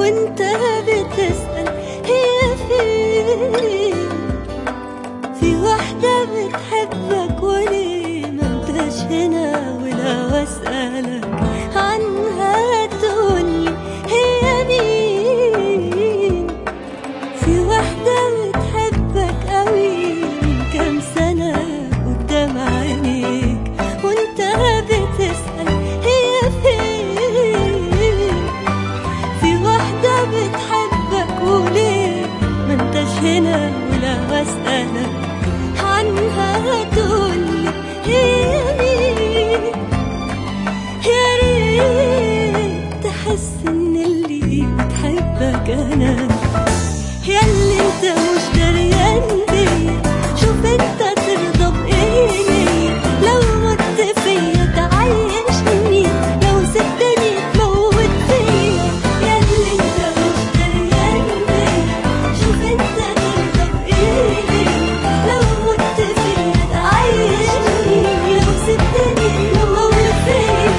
وانت بتسأل هي فين في واحدة بتحبك وليه ما انتش هنا ولو اسألك عنها تقولي هي مين في واحدة بتحبك قوي من كام سنة قدام عينيك وانت بتسأل هي فين في واحدة بتحبك وليه ما انتش هنا ولا اسألك عنها تقولي هي مين يا ريت تحس ان اللي بتحبك انا ياللي انت مش دريان بيا شوف انت ترضى بايه لو مت فيا تعيشني لو سبتني تموت فيا ياللي انت مش دريان بيا شوف انت ترضى بايه لو مت فيا تعيشني لو سبتني تموت فيا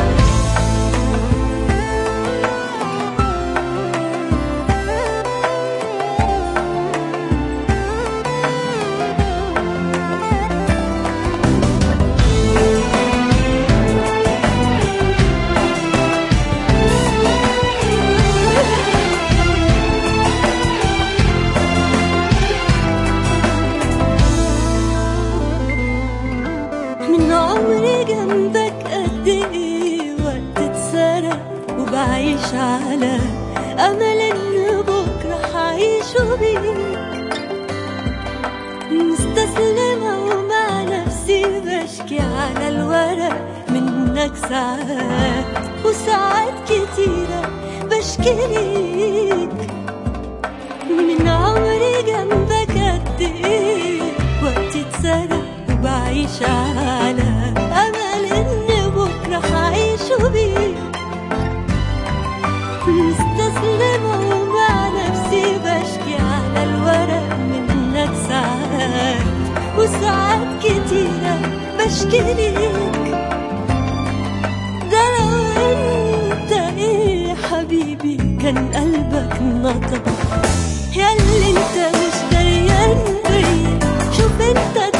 من عمري جنبك قد ايه وقت اتسرق وبعيش على امل ان بكره هعيشه بيك مستسلمة ومع نفسي بشكي على الورق منك ساعات وساعات كتيرة بشكي ليك من عمري جنبك قد ايه وقتي اتسرق وبعيش على امل ان بكره هعيشه بيك مستسلمة ومع نفسي بشكي على الورق منك ساعات وساعات كتيرة بشكي ليك ده لو انت ايه يا حبيبي كان قلبك نطق ياللي انت مش دريان بيا شوف انت